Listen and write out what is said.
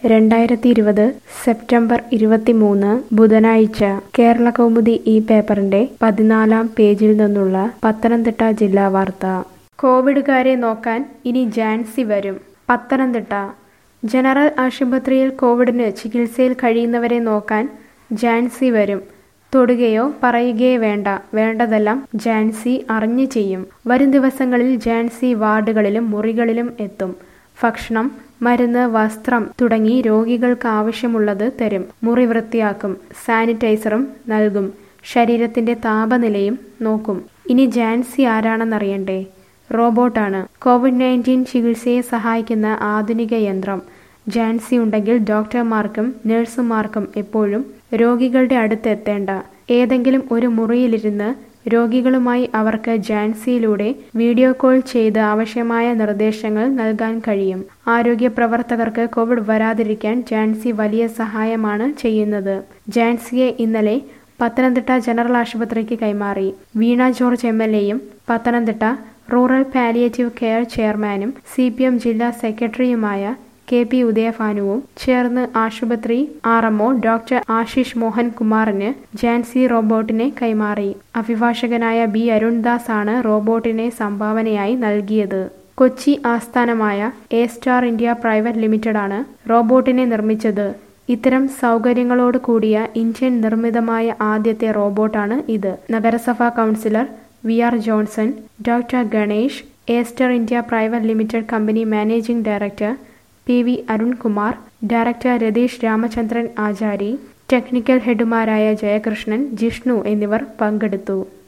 രണ്ടായിരത്തി ഇരുപത് സെപ്റ്റംബർ ഇരുപത്തിമൂന്ന് ബുധനാഴ്ച കേരള കൗമുദി ഈ പേപ്പറിന്റെ പതിനാലാം പേജിൽ നിന്നുള്ള പത്തനംതിട്ട ജില്ലാ വാർത്ത കോവിഡുകാരെ നോക്കാൻ ഇനി ജാൻസി വരും പത്തനംതിട്ട ജനറൽ ആശുപത്രിയിൽ കോവിഡിന് ചികിത്സയിൽ കഴിയുന്നവരെ നോക്കാൻ ജാൻസി വരും തൊടുകയോ പറയുകയോ വേണ്ട വേണ്ടതെല്ലാം ജാൻസി അറിഞ്ഞു ചെയ്യും വരും ദിവസങ്ങളിൽ ജാൻസി വാർഡുകളിലും മുറികളിലും എത്തും ഭക്ഷണം മരുന്ന് വസ്ത്രം തുടങ്ങി രോഗികൾക്ക് ആവശ്യമുള്ളത് തരും മുറി വൃത്തിയാക്കും സാനിറ്റൈസറും നൽകും ശരീരത്തിന്റെ താപനിലയും നോക്കും ഇനി ജാൻസി ആരാണെന്നറിയണ്ടേ റോബോട്ടാണ് കോവിഡ് നയൻറ്റീൻ ചികിത്സയെ സഹായിക്കുന്ന ആധുനിക യന്ത്രം ജാൻസി ഉണ്ടെങ്കിൽ ഡോക്ടർമാർക്കും നഴ്സുമാർക്കും എപ്പോഴും രോഗികളുടെ അടുത്ത് എത്തേണ്ട ഏതെങ്കിലും ഒരു മുറിയിലിരുന്ന് രോഗികളുമായി അവർക്ക് ജാൻസിയിലൂടെ വീഡിയോ കോൾ ചെയ്ത് ആവശ്യമായ നിർദ്ദേശങ്ങൾ നൽകാൻ കഴിയും ആരോഗ്യ പ്രവർത്തകർക്ക് കോവിഡ് വരാതിരിക്കാൻ ജാൻസി വലിയ സഹായമാണ് ചെയ്യുന്നത് ജാൻസിയെ ഇന്നലെ പത്തനംതിട്ട ജനറൽ ആശുപത്രിക്ക് കൈമാറി വീണ ജോർജ് എം എൽ എയും പത്തനംതിട്ട റൂറൽ പാലിയേറ്റീവ് കെയർ ചെയർമാനും സി പി എം ജില്ലാ സെക്രട്ടറിയുമായ കെ പി ഉദയഭാനുവും ചേർന്ന് ആശുപത്രി R M O doctor Ashish Mohan കുമാറിന് ജാൻസി റോബോട്ടിനെ കൈമാറി അഭിഭാഷകനായ ബി അരുൺദാസ് ആണ് റോബോട്ടിനെ സംഭാവനയായി നൽകിയത് കൊച്ചി ആസ്ഥാനമായ എ സ്റ്റാർ ഇന്ത്യ പ്രൈവറ്റ് ലിമിറ്റഡാണ് റോബോട്ടിനെ നിർമ്മിച്ചത് ഇത്തരം സൗകര്യങ്ങളോട് കൂടിയ ഇന്ത്യൻ നിർമ്മിതമായ ആദ്യത്തെ റോബോട്ടാണ് ഇത് നഗരസഭാ councillor V R Johnson doctor Ganesh എസ്റ്റർ India private limited company managing director P V Arunkumar director Ratheesh Ramachandran Achari technical ഹെഡുമാരായ ജയകൃഷ്ണൻ ജിഷ്ണു എന്നിവർ പങ്കെടുത്തു